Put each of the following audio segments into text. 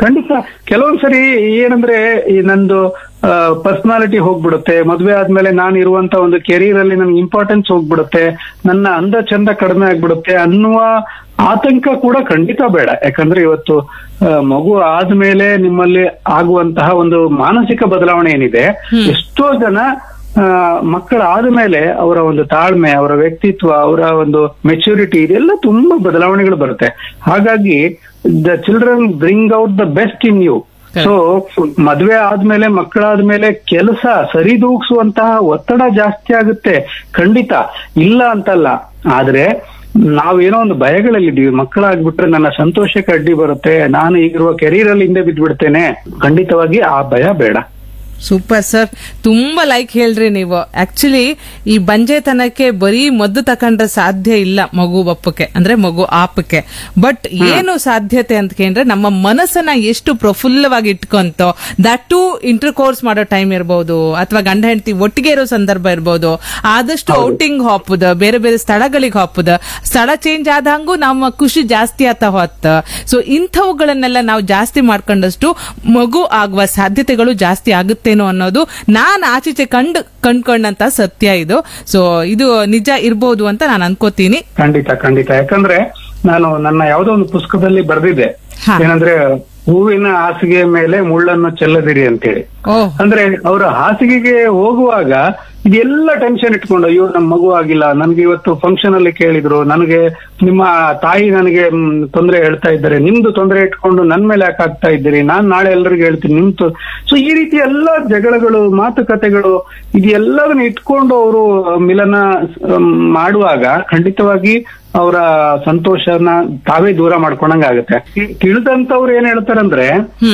ಖಂಡಿತ ಕೆಲವೊಂದ್ಸರಿ ಏನಂದ್ರೆ ಈ ನಂದು ಪರ್ಸನಾಲಿಟಿ ಹೋಗ್ಬಿಡುತ್ತೆ ಮದ್ವೆ ಆದ್ಮೇಲೆ ನಾನು ಇರುವಂತ ಒಂದು ಕೆರಿಯರ್ ಅಲ್ಲಿ ನನ್ಗೆ ಇಂಪಾರ್ಟೆನ್ಸ್ ಹೋಗ್ಬಿಡುತ್ತೆ ನನ್ನ ಅಂದ ಚಂದ ಕಡಿಮೆ ಆಗ್ಬಿಡುತ್ತೆ ಅನ್ನುವ ಆತಂಕ ಕೂಡ ಖಂಡಿತ ಬೇಡ ಯಾಕಂದ್ರೆ ಇವತ್ತು ಆ, ಮಗು ಆದ್ಮೇಲೆ ನಿಮ್ಮಲ್ಲಿ ಆಗುವಂತಹ ಒಂದು ಮಾನಸಿಕ ಬದಲಾವಣೆ ಏನಿದೆ ಎಷ್ಟೋ ಜನ ಆ, ಮಕ್ಕಳಾದ ಮೇಲೆ ಅವರ ಒಂದು ತಾಳ್ಮೆ ಅವರ ವ್ಯಕ್ತಿತ್ವ ಅವರ ಒಂದು ಮೆಚುರಿಟಿ ಇದೆಲ್ಲ ತುಂಬಾ ಬದಲಾವಣೆಗಳು ಬರುತ್ತೆ ಹಾಗಾಗಿ the children bring out the best in you so ಮದ್ವೆ ಆದ್ಮೇಲೆ ಮಕ್ಕಳಾದ್ಮೇಲೆ ಕೆಲಸ ಸರಿದೂಗಿಸುವಂತಹ ಒತ್ತಡ ಜಾಸ್ತಿ ಆಗುತ್ತೆ ಖಂಡಿತ ಇಲ್ಲ ಅಂತಲ್ಲ ಆದ್ರೆ ನಾವೇನೋ ಒಂದು ಭಯಗಳಲ್ಲಿದ್ದೀವಿ ಮಕ್ಕಳಾಗ್ಬಿಟ್ರೆ ನನ್ನ ಸಂತೋಷಕ್ಕೆ ಅಡ್ಡಿ ಬರುತ್ತೆ ನಾನು ಈಗಿರುವ ಕೆರಿಯರ್ ಅಲ್ಲಿ ಹಿಂದೆ ಬಿದ್ದ್ಬಿಡ್ತೇನೆ ಖಂಡಿತವಾಗಿ ಆ ಭಯ ಬೇಡ ಸೂಪರ್ ಸರ್ ತುಂಬಾ ಲೈಕ್ ಹೇಳ್ರಿ ನೀವು ಆಕ್ಚುಲಿ ಈ ಬಂಜೆತನಕ್ಕೆ ಬರೀ ಮದ್ದು ತಕೊಂಡ್ರೆ ಸಾಧ್ಯ ಇಲ್ಲ ಮಗು ಬಪ್ಪಕ್ಕೆ ಅಂದ್ರೆ ಮಗು ಆಪಕ್ಕೆ ಬಟ್ ಏನು ಸಾಧ್ಯತೆ ಅಂತ ಕೇಂದ್ರೆ ನಮ್ಮ ಮನಸ್ಸನ್ನ ಎಷ್ಟು ಪ್ರಫುಲ್ಲವಾಗಿ ಇಟ್ಕೊಂತೋ ದಟ್ ಟು ಇಂಟರ್ ಕೋರ್ಸ್ ಮಾಡೋ ಟೈಮ್ ಇರಬಹುದು ಅಥವಾ ಗಂಡ ಹೆಂಡತಿ ಒಟ್ಟಿಗೆ ಇರೋ ಸಂದರ್ಭ ಇರಬಹುದು ಆದಷ್ಟು ಔಟಿಂಗ್ ಹಾಪುದ ಬೇರೆ ಬೇರೆ ಸ್ಥಳಗಳಿಗೆ ಹಾಪುದ ಸ್ಥಳ ಚೇಂಜ್ ಆದಂಗೂ ನಮ್ಮ ಖುಷಿ ಜಾಸ್ತಿ ಆತ ಹೊತ್ತ ಸೊ ಇಂಥವುಗಳನ್ನೆಲ್ಲ ನಾವು ಜಾಸ್ತಿ ಮಾಡ್ಕೊಂಡಷ್ಟು ಮಗು ಆಗುವ ಸಾಧ್ಯತೆಗಳು ಜಾಸ್ತಿ ಆಗುತ್ತೇನೋ ಅನ್ನೋದು ನಾನ್ ಆಚೀಚೆ ಕಂಡು ಕಂಡ್ಕೊಂಡಂತ ಸತ್ಯ ಇದು ಸೊ ಇದು ನಿಜ ಇರ್ಬೋದು ಅಂತ ನಾನು ಅನ್ಕೋತೀನಿ ಖಂಡಿತ ಖಂಡಿತ ಯಾಕಂದ್ರೆ ನಾನು ನನ್ನ ಯಾವುದೋ ಒಂದು ಪುಸ್ತಕದಲ್ಲಿ ಬರೆದಿದ್ದೆ ಹಾ. ಏನಂದ್ರೆ ಹೂವಿನ ಹಾಸಿಗೆ ಮೇಲೆ ಮುಳ್ಳನ್ನು ಚೆಲ್ಲದಿರಿ ಅಂತೇಳಿ ಓ ಅಂದ್ರೆ ಅವರ ಹಾಸಿಗೆಗೆ ಹೋಗುವಾಗ ಇದೆಲ್ಲ ಟೆನ್ಷನ್ ಇಟ್ಕೊಂಡು ಅಯ್ಯೋ ನಮ್ ಮಗು ಆಗಿಲ್ಲ ನನ್ಗೆ ಇವತ್ತು ಫಂಕ್ಷನ್ ಅಲ್ಲಿ ಕೇಳಿದ್ರು ನನಗೆ ನಿಮ್ಮ ತಾಯಿ ನನಗೆ ತೊಂದರೆ ಹೇಳ್ತಾ ಇದ್ದಾರೆ ನಿಮ್ದು ತೊಂದರೆ ಇಟ್ಕೊಂಡು ನನ್ ಮೇಲೆ ಯಾಕೆ ಆಗ್ತಾ ಇದ್ದೀರಿ ನಾನ್ ನಾಳೆ ಎಲ್ಲರಿಗೂ ಹೇಳ್ತೀನಿ ನಿಮ್ದು ಸೊ ಈ ರೀತಿ ಎಲ್ಲ ಜಗಳಗಳು ಮಾತುಕತೆಗಳು ಇದೆಲ್ಲದನ್ನ ಇಟ್ಕೊಂಡು ಅವರು ಮಿಲನ ಮ್, ಮಾಡುವಾಗ ಖಂಡಿತವಾಗಿ ಅವರ ಸಂತೋಷನ ತಾವೇ ದೂರ ಮಾಡ್ಕೊಂಡಂಗ ಆಗುತ್ತೆ ತಿಳಿದಂತವ್ರು ಏನ್ ಹೇಳ್ತಾರಂದ್ರೆ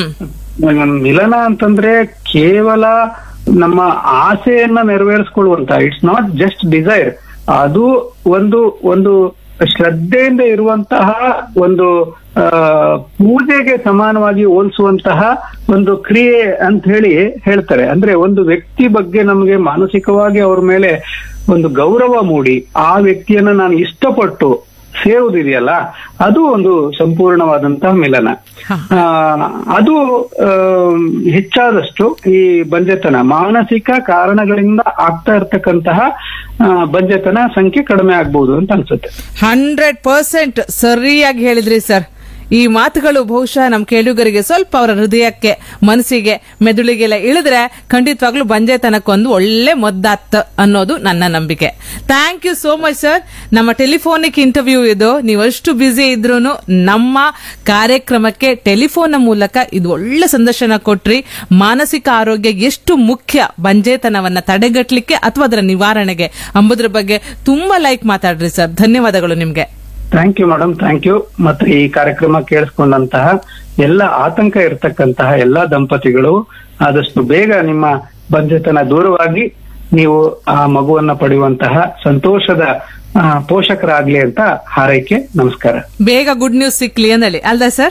ಹ್ಮ್ ಮಿಲನ ಅಂತಂದ್ರೆ ಕೇವಲ ನಮ್ಮ ಆಸೆಯನ್ನ ನೆರವೇರಿಸ್ಕೊಳ್ಳುವಂತ ಇಟ್ಸ್ ನಾಟ್ ಜಸ್ಟ್ ಡಿಸೈರ್ ಅದು ಒಂದು ಒಂದು ಶ್ರದ್ಧೆಯಿಂದ ಇರುವಂತಹ ಒಂದು ಆ, ಪೂಜೆಗೆ ಸಮಾನವಾಗಿ ಹೋಲಿಸುವಂತಹ ಒಂದು ಕ್ರಿಯೆ ಅಂತ ಹೇಳಿ ಹೇಳ್ತಾರೆ ಅಂದ್ರೆ ಒಂದು ವ್ಯಕ್ತಿ ಬಗ್ಗೆ ನಮಗೆ ಮಾನಸಿಕವಾಗಿ ಅವ್ರ ಮೇಲೆ ಒಂದು ಗೌರವ ಮೂಡಿ ಆ ವ್ಯಕ್ತಿಯನ್ನ ನಾನು ಇಷ್ಟಪಟ್ಟು ಸೇರುವುದಿದೆಯಲ್ಲ ಅದು ಒಂದು ಸಂಪೂರ್ಣವಾದಂತಹ ಮಿಲನ ಆ, ಅದು ಆ, ಹೆಚ್ಚಾದಷ್ಟು ಈ ಬಂಜೆತನ ಮಾನಸಿಕ ಕಾರಣಗಳಿಂದ ಆಗ್ತಾ ಇರ್ತಕ್ಕಂತಹ ಆ, ಬಂಜೆತನ ಸಂಖ್ಯೆ ಕಡಿಮೆ ಆಗ್ಬಹುದು ಅಂತ ಅನ್ಸುತ್ತೆ ಹಂಡ್ರೆಡ್ ಪರ್ಸೆಂಟ್ ಸರಿಯಾಗಿ ಹೇಳಿದ್ರಿ ಸರ್ ಈ ಮಾತುಗಳು ಬಹುಶಃ ನಮ್ಮ ಕೇಳುಗರಿಗೆ ಸ್ವಲ್ಪ ಅವರ ಹೃದಯಕ್ಕೆ ಮನಸ್ಸಿಗೆ ಮೆದುಳಿಗೆಲ್ಲ ಇಳಿದ್ರೆ ಖಂಡಿತವಾಗ್ಲೂ ಬಂಜೆತನಕ್ಕೊಂದು ಒಳ್ಳೆ ಮದ್ದಾತ್ ಅನ್ನೋದು ನನ್ನ ನಂಬಿಕೆ thank you so much sir ನಮ್ಮ ಟೆಲಿಫೋನಿಕ್ ಇಂಟರ್ವ್ಯೂ ಇದು ನೀವಷ್ಟು ಬ್ಯುಸಿ ಇದ್ರೂ ನಮ್ಮ ಕಾರ್ಯಕ್ರಮಕ್ಕೆ ಟೆಲಿಫೋನ್ ಮೂಲಕ ಇದು ಒಳ್ಳೆ ಸಂದರ್ಶನ ಕೊಟ್ರಿ ಮಾನಸಿಕ ಆರೋಗ್ಯ ಎಷ್ಟು ಮುಖ್ಯ ಬಂಜೇತನವನ್ನ ತಡೆಗಟ್ಟಲಿಕ್ಕೆ ಅಥವಾ ಅದರ ನಿವಾರಣೆಗೆ ಅಂಬುದ್ರ ಬಗ್ಗೆ ತುಂಬಾ ಲೈಕ್ ಮಾತಾಡ್ರಿ ಸರ್ ಧನ್ಯವಾದಗಳು ನಿಮ್ಗೆ thank you madam thank you ಮತ್ತೆ ಈ ಕಾರ್ಯಕ್ರಮ ಕೇಳಿಸ್ಕೊಂಡಂತಹ ಎಲ್ಲ ಆತಂಕ ಇರತಕ್ಕಂತಹ ಎಲ್ಲಾ ದಂಪತಿಗಳು ಆದಷ್ಟು ಬೇಗ ನಿಮ್ಮ ಬಂಜೆತನ ದೂರವಾಗಿ ನೀವು ಆ ಮಗುವನ್ನ ಪಡೆಯುವಂತಹ ಸಂತೋಷದ ಆ, ಪೋಷಕರಾಗ್ಲಿ ಅಂತ ಹಾರೈಕೆ ನಮಸ್ಕಾರ ಬೇಗ ಗುಡ್ ನ್ಯೂಸ್ ಸಿಕ್ಲಿ ಅಂದಳಿ ಅಲ್ದಾ sir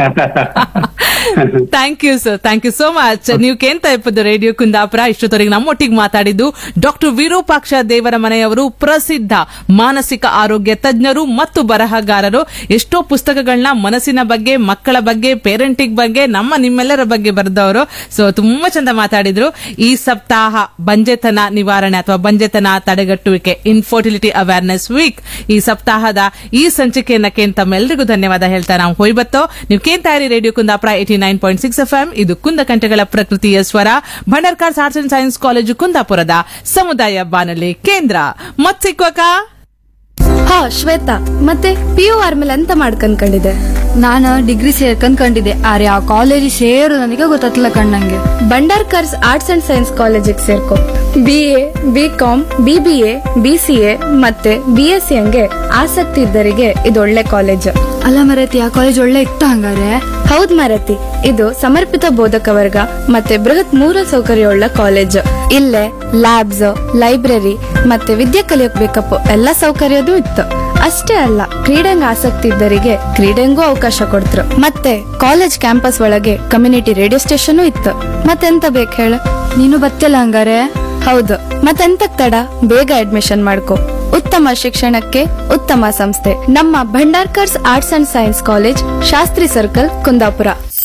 thank you sir thank you so much ನೀವು ಕೇಳ್ತಾ ಇಪ್ಪದು ರೇಡಿಯೋ ಕುಂದಾಪುರ ಇಷ್ಟೊತ್ತವರೆಗೆ ನಮ್ಮೊಟ್ಟಿಗೆ ಮಾತಾಡಿದ್ದು ಡಾಕ್ಟರ್ ವಿರೂಪಾಕ್ಷ ದೇವರ ಮನೆಯವರು ಪ್ರಸಿದ್ಧ ಮಾನಸಿಕ ಆರೋಗ್ಯ ತಜ್ಞರು ಮತ್ತು ಬರಹಗಾರರು ಎಷ್ಟೋ ಪುಸ್ತಕಗಳನ್ನ ಮನಸ್ಸಿನ ಬಗ್ಗೆ ಮಕ್ಕಳ ಬಗ್ಗೆ ಪೇರೆಂಟಿಂಗ್ ಬಗ್ಗೆ ನಮ್ಮ ನಿಮ್ಮೆಲ್ಲರ ಬಗ್ಗೆ ಬರೆದವರು ಸೊ ತುಂಬಾ ಚಂದ ಮಾತಾಡಿದ್ರು ಈ ಸಪ್ತಾಹ ಬಂಜೆತನ ನಿವಾರಣೆ ಅಥವಾ ಬಂಜೆತನ ತಡೆಗಟ್ಟುವಿಕೆ ಇನ್ಫರ್ಟಿಲಿಟಿ ಅವೇರ್ನೆಸ್ ವೀಕ್ ಈ ಸಪ್ತಾಹದ ಈ ಸಂಚಿಕೆಯನ್ನ ಕೇಳಿ ತಮ್ಮೆಲ್ಲರಿಗೂ ಧನ್ಯವಾದ ಹೇಳ್ತಾ ನಾವು ಹೋಯ್ಬತ್ತೋ ನೀವು ಕೇಳ್ತಾ ಇರಿ radio Kundapura eighty nine point six F M ಇದು ಕುಂದಕಂಠಗಳ ಪ್ರಕೃತಿಯ ಸ್ವರ Bhandarkars arts and science college ಕುಂದಾಪುರದ ಸಮುದಾಯ ಬಾನುಲಿ ಕೇಂದ್ರ ಮತ್ ಸಿಕ್ವಕ ಹಾ ಶ್ವೇತಾ ಮತ್ತೆ ಪಿ ಯು ಆರ್ಮೇಲೆ ಅಂತ ಮಾಡ್ಕಂಡ್ಕೊಂಡಿದೆ ನಾನು ಡಿಗ್ರಿ ಸೇರ್ಕೊಂಡ್ಕೊಂಡಿದ್ದೆ ಆದ್ರೆ ಆ ಕಾಲೇಜ್ ಸೇರು ನನಗೆ ಗೊತ್ತಾಗ್ತಿಲ್ಲ ಕಣ್ಣಂಗೆ ಬಂಡಾರ್ಕರ್ಸ್ ಆರ್ಟ್ಸ್ ಅಂಡ್ ಸೈನ್ಸ್ ಕಾಲೇಜಿಗೆ ಸೇರ್ಕೊ B A B com B B A B C A ಮತ್ತೆ ಬಿ ಎಸ್ ಸಿ ಹಂಗೆ ಆಸಕ್ತಿ ಇದ್ದರಿಗೆ ಇದು ಒಳ್ಳೆ ಕಾಲೇಜ್ ಅಲ್ಲ ಮರತಿ ಆ ಕಾಲೇಜ್ ಒಳ್ಳೆ ಇತ್ತು ಹಂಗಾರೆ ಹೌದ್ ಮಾರತಿ ಇದು ಸಮರ್ಪಿತ ಬೋಧಕ ವರ್ಗ ಮತ್ತೆ ಬೃಹತ್ ಮೂಲ ಸೌಕರ್ಯವುಳ್ಳ ಕಾಲೇಜ್ ಇಲ್ಲೇ ಲ್ಯಾಬ್ಸ್ ಲೈಬ್ರರಿ ಮತ್ತೆ ವಿದ್ಯೆ ಕಲಿಯೋಕ್ ಬೇಕಪ್ಪ ಎಲ್ಲ ಸೌಕರ್ಯದೂ ಇತ್ತು ಅಷ್ಟೇ ಅಲ್ಲ ಕ್ರೀಡೆಂಗ್ ಆಸಕ್ತಿ ಇದ್ದರಿಗೆ ಕ್ರೀಡೆಂಗೂ ಅವಕಾಶ ಕೊಡ್ತ್ರು ಮತ್ತೆ ಕಾಲೇಜ್ ಕ್ಯಾಂಪಸ್ ಒಳಗೆ ಕಮ್ಯುನಿಟಿ ರೇಡಿಯೋ ಸ್ಟೇಷನ್ ಇತ್ತು ಮತ್ತೆಂತ ಬೇಕು ಹೇಳ ನೀನು ಬತ್ತಿಲ್ಲ ಹಂಗಾರೆ ಹೌದು ಮತ್ತೆಂತಕ್ ತಡ ಬೇಗ ಅಡ್ಮಿಷನ್ ಮಾಡ್ಕೊ ಉತ್ತಮ ಶಿಕ್ಷಣಕ್ಕೆ ಉತ್ತಮ ಸಂಸ್ಥೆ ನಮ್ಮ Bhandarkars arts and science college Shastri circle Kundapura